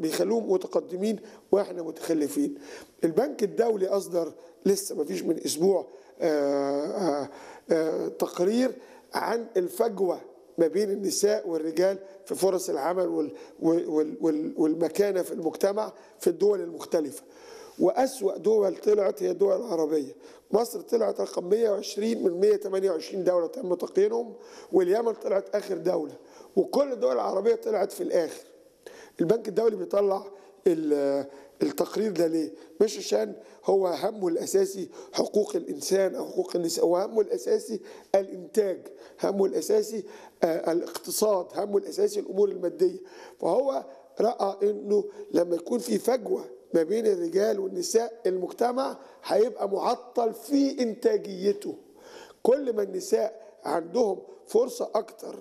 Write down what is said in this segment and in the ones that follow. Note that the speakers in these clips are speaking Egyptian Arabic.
بيخلوهم متقدمين واحنا متخلفين البنك الدولي اصدر لسه ما فيش من اسبوع آآ آآ آآ تقرير عن الفجوه ما بين النساء والرجال في فرص العمل وال وال وال والمكانه في المجتمع في الدول المختلفه وأسوأ دول طلعت هي الدول العربية مصر طلعت رقم 120 من 128 دولة تم تقييمهم واليمن طلعت آخر دولة وكل الدول العربية طلعت في الآخر البنك الدولي بيطلع التقرير ده ليه؟ مش عشان هو همه الاساسي حقوق الانسان او حقوق النساء هو همه الاساسي الانتاج همه الاساسي الاقتصاد همه الاساسي الامور الماديه فهو راى انه لما يكون في فجوه ما بين الرجال والنساء المجتمع هيبقى معطل في انتاجيته كل ما النساء عندهم فرصة أكتر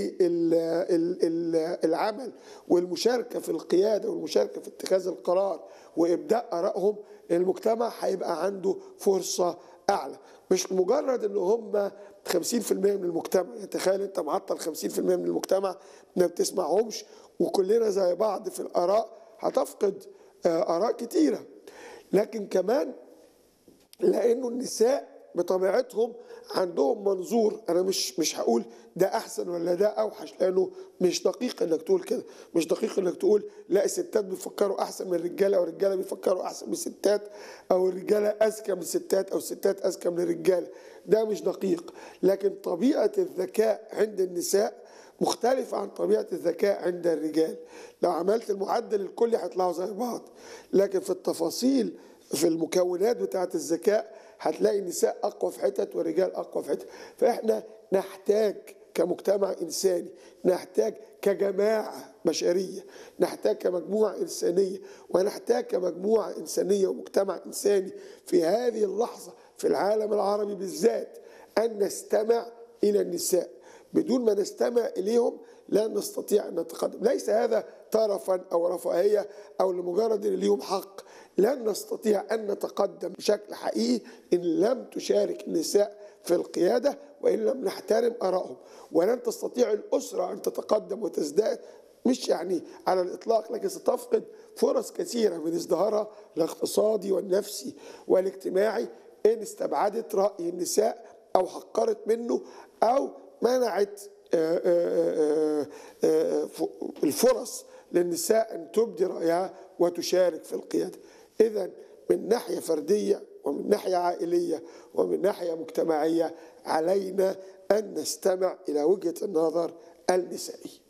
للعمل والمشاركة في القيادة والمشاركة في اتخاذ القرار وإبداء آرائهم المجتمع هيبقى عنده فرصة أعلى مش مجرد إن هم 50% من المجتمع يعني تخيل أنت معطل 50% من المجتمع ما بتسمعهمش وكلنا زي بعض في الآراء هتفقد آراء كتيرة لكن كمان لأنه النساء بطبيعتهم عندهم منظور انا مش مش هقول ده احسن ولا ده اوحش لانه مش دقيق انك تقول كده مش دقيق انك تقول لا الستات بيفكروا احسن من الرجاله او الرجاله بيفكروا احسن من الستات او الرجاله اذكى من الستات او الستات اذكى من الرجاله ده مش دقيق لكن طبيعه الذكاء عند النساء مختلفة عن طبيعة الذكاء عند الرجال لو عملت المعدل الكلي هيطلعوا زي بعض لكن في التفاصيل في المكونات بتاعة الذكاء هتلاقي النساء اقوى في حتت والرجال اقوى في حتت فاحنا نحتاج كمجتمع انساني نحتاج كجماعه بشريه نحتاج كمجموعه انسانيه ونحتاج كمجموعه انسانيه ومجتمع انساني في هذه اللحظه في العالم العربي بالذات ان نستمع الى النساء بدون ما نستمع اليهم لا نستطيع ان نتقدم ليس هذا طرفا او رفاهيه او لمجرد ان ليهم حق لن نستطيع ان نتقدم بشكل حقيقي ان لم تشارك النساء في القياده وان لم نحترم ارائهم ولن تستطيع الاسره ان تتقدم وتزداد مش يعني على الاطلاق لكن ستفقد فرص كثيره من ازدهارها الاقتصادي والنفسي والاجتماعي ان استبعدت راي النساء او حقرت منه او منعت الفرص للنساء ان تبدي رايها وتشارك في القياده اذا من ناحيه فرديه ومن ناحيه عائليه ومن ناحيه مجتمعيه علينا ان نستمع الى وجهه النظر النسائيه